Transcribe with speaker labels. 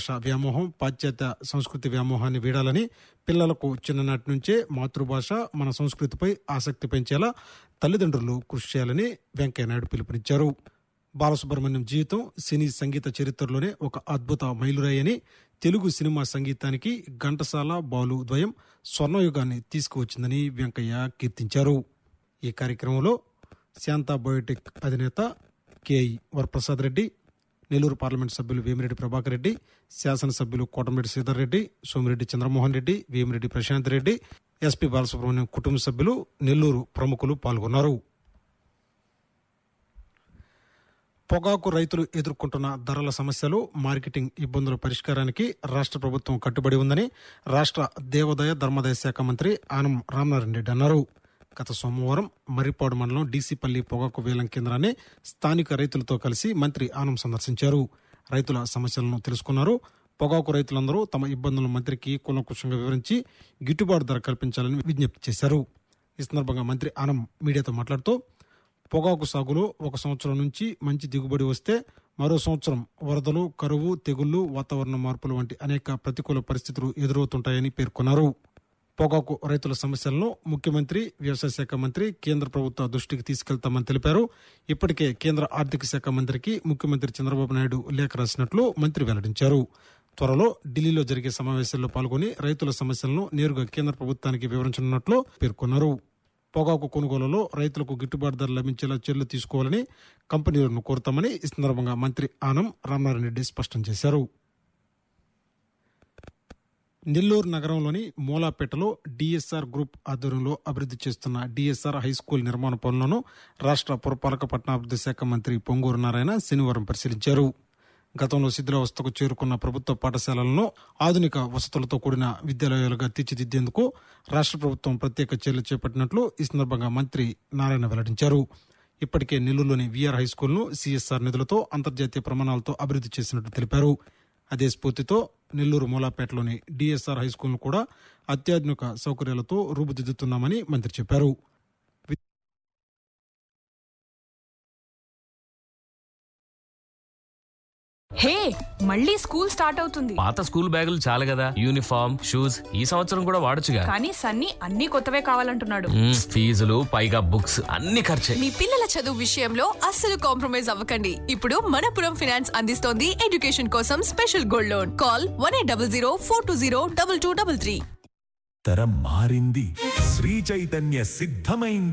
Speaker 1: వ్యామోహం పాశ్చాత్య సంస్కృతి వ్యామోహాన్ని వీడాలని పిల్లలకు చిన్ననాటి నుంచే మాతృభాష మన సంస్కృతిపై ఆసక్తి పెంచేలా తల్లిదండ్రులు కృషి చేయాలని వెంకయ్యనాయుడు పిలుపునిచ్చారు బాలసుబ్రహ్మణ్యం జీవితం సినీ సంగీత చరిత్రలోనే ఒక అద్భుత మైలురాయి అని తెలుగు సినిమా సంగీతానికి ఘంటసాల బాలు ద్వయం స్వర్ణయుగాన్ని తీసుకువచ్చిందని వెంకయ్య కీర్తించారు ఈ కార్యక్రమంలో శాంతా బయోటెక్ అధినేత కేఐ వరప్రసాద్ రెడ్డి నెల్లూరు పార్లమెంట్ సభ్యులు వేమిరెడ్డి ప్రభాకర్ రెడ్డి శాసనసభ్యులు కోటమిరెడ్డి శ్రీధర్ రెడ్డి సోమిరెడ్డి చంద్రమోహన్ రెడ్డి వేమిరెడ్డి ప్రశాంత్ రెడ్డి ఎస్పీ బాలసుబ్రహ్మణ్యం కుటుంబ సభ్యులు నెల్లూరు ప్రముఖులు పాల్గొన్నారు పొగాకు రైతులు ఎదుర్కొంటున్న ధరల సమస్యలు మార్కెటింగ్ ఇబ్బందుల పరిష్కారానికి రాష్ట్ర ప్రభుత్వం కట్టుబడి ఉందని రాష్ట్ర దేవాదాయ ధర్మాదాయ శాఖ మంత్రి ఆనం రామనారాయణ రెడ్డి అన్నారు గత సోమవారం మర్రిపాడు మండలం డీసీపల్లి పొగాకు వేలం కేంద్రాన్ని స్థానిక రైతులతో కలిసి మంత్రి ఆనం సందర్శించారు రైతుల సమస్యలను తెలుసుకున్నారు పొగాకు రైతులందరూ తమ ఇబ్బందులను మంత్రికి కూలంకుషంగా వివరించి గిట్టుబాటు ధర కల్పించాలని విజ్ఞప్తి చేశారు ఈ సందర్భంగా మంత్రి ఆనం మీడియాతో మాట్లాడుతూ పొగాకు సాగులో ఒక సంవత్సరం నుంచి మంచి దిగుబడి వస్తే మరో సంవత్సరం వరదలు కరువు తెగుళ్లు వాతావరణ మార్పులు వంటి అనేక ప్రతికూల పరిస్థితులు ఎదురవుతుంటాయని పేర్కొన్నారు పొగాకు రైతుల సమస్యలను ముఖ్యమంత్రి వ్యవసాయ శాఖ మంత్రి కేంద్ర ప్రభుత్వ దృష్టికి తీసుకెళ్తామని తెలిపారు ఇప్పటికే కేంద్ర ఆర్థిక శాఖ మంత్రికి ముఖ్యమంత్రి చంద్రబాబు నాయుడు లేఖ రాసినట్లు మంత్రి వెల్లడించారు త్వరలో ఢిల్లీలో జరిగే సమావేశాల్లో పాల్గొని రైతుల సమస్యలను నేరుగా కేంద్ర ప్రభుత్వానికి వివరించనున్నట్లు పేర్కొన్నారు పొగాకు కొనుగోలులో రైతులకు గిట్టుబాటు ధర లభించేలా చర్యలు తీసుకోవాలని కంపెనీలను కోరుతామని ఈ సందర్భంగా మంత్రి ఆనం రామనారాయణ రెడ్డి స్పష్టం చేశారు నెల్లూరు నగరంలోని మూలాపేటలో డిఎస్ఆర్ గ్రూప్ ఆధ్వర్యంలో అభివృద్ధి చేస్తున్న డిఎస్ఆర్ హై స్కూల్ నిర్మాణ పనులను రాష్ట్ర పురపాలక పట్టణాభివృద్ధి శాఖ మంత్రి పొంగూరు నారాయణ శనివారం పరిశీలించారు గతంలో శిథిలావస్థకు చేరుకున్న ప్రభుత్వ పాఠశాలలను ఆధునిక వసతులతో కూడిన విద్యాలయాలుగా తీర్చిదిద్దేందుకు రాష్ట్ర ప్రభుత్వం ప్రత్యేక చర్యలు చేపట్టినట్లు ఈ సందర్భంగా మంత్రి నారాయణ వెల్లడించారు ఇప్పటికే నెల్లూరులోని విఆర్ హై స్కూల్ను సిఎస్ఆర్ నిధులతో అంతర్జాతీయ ప్రమాణాలతో అభివృద్ధి చేసినట్టు తెలిపారు అదే స్ఫూర్తితో నెల్లూరు మూలాపేటలోని డిఎస్ఆర్ హై స్కూల్ను కూడా అత్యాధునిక సౌకర్యాలతో రూపుదిద్దుతున్నామని మంత్రి చెప్పారు
Speaker 2: హే మళ్ళీ స్కూల్ స్టార్ట్ అవుతుంది
Speaker 3: పాత స్కూల్ బ్యాగులు చాలు కదా యూనిఫామ్ షూస్ ఈ సంవత్సరం కూడా వాడొచ్చుగా
Speaker 2: కానీ సన్నీ అన్ని కొత్తవే కావాలంటున్నాడు
Speaker 3: మ్మ్, ఫీజులు పైగా బుక్స్ అన్ని ఖర్చే
Speaker 4: మీ పిల్లల చదువు విషయంలో అస్సలు కాంప్రమైజ్ అవ్వకండి ఇప్పుడు మనపురం ఫినాన్స్ అందిస్తోంది ఎడ్యుకేషన్ కోసం special gold loan call one eight double zero four two zero double two double three
Speaker 5: తరం మారింది శ్రీ చైతన్య సిద్ధమైంది